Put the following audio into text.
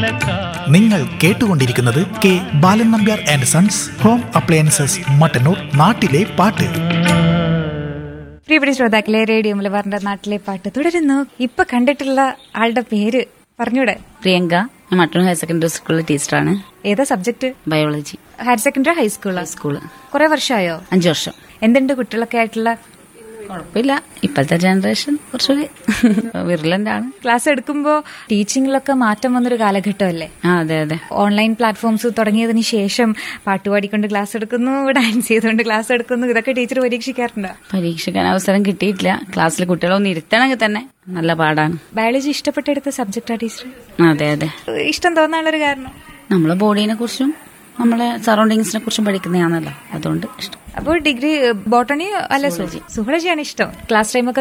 നിങ്ങൾ കേട്ടുകൊണ്ടിരിക്കുന്നത് K Balan Nambiar and sons home appliances Mattannur നാട്ടിലെ പാട്ട് പ്രിയപ്പെട്ട ശ്രോതാക്കളെ റേഡിയോ മലബാറിന്റെ നാട്ടിലെ പാട്ട് തുടരുന്നു ഇപ്പൊ കണ്ടിട്ടുള്ള ആളുടെ പേര് പറഞ്ഞൂടെ പ്രിയങ്ക ഞാൻ മട്ടന്നൂർ ഹയർ സെക്കൻഡറി സ്കൂളിലെ ടീച്ചറാണ് ഏതാ സബ്ജക്ട് ബയോളജി ഹയർ സെക്കൻഡറി ഹൈസ്കൂളാ സ്കൂള് കുറെ വർഷമായോ അഞ്ചു വർഷം എന്തുണ്ട് കുട്ടികളൊക്കെ ആയിട്ടുള്ള കുഴപ്പമില്ല ഇപ്പോഴത്തെ ജനറേഷൻ കുറച്ചുകൂടി വിർലന്റ് ആണ് ക്ലാസ് എടുക്കുമ്പോ ടീച്ചിങ്ങിലൊക്കെ മാറ്റം വന്നൊരു കാലഘട്ടമല്ലേ ആ അതെ അതെ ഓൺലൈൻ പ്ലാറ്റ്ഫോംസ് തുടങ്ങിയതിന് ശേഷം പാട്ടുപാടിക്കൊണ്ട് ക്ലാസ് എടുക്കുന്നു ഡാൻസ് ചെയ്തുകൊണ്ട് ക്ലാസ് എടുക്കുന്നു ഇതൊക്കെ ടീച്ചർ പരീക്ഷിക്കാറുണ്ടോ പരീക്ഷിക്കാൻ അവസരം കിട്ടിയിട്ടില്ല ക്ലാസ്സിൽ കുട്ടികളൊന്ന് ഇരുത്തണമെങ്കിൽ തന്നെ നല്ല പാടാണ് ബയോളജി ഇഷ്ടപ്പെട്ടെടുത്ത സബ്ജക്റ്റാ ടീച്ചർ അതെ അതെ ഇഷ്ടം തോന്നാനുള്ളൊരു കാരണം നമ്മളെ ബോഡീനെ കുറിച്ചും നമ്മളെ സറൗണ്ടിങ്സിനെ കുറിച്ചും പഠിക്കുന്നതാണല്ലോ അതുകൊണ്ട് ഇഷ്ടം അപ്പോൾ ഡിഗ്രി ബോട്ടണി അല്ല സുഹോളജിയാണ് ഇഷ്ടം ക്ലാസ് ടൈമൊക്കെ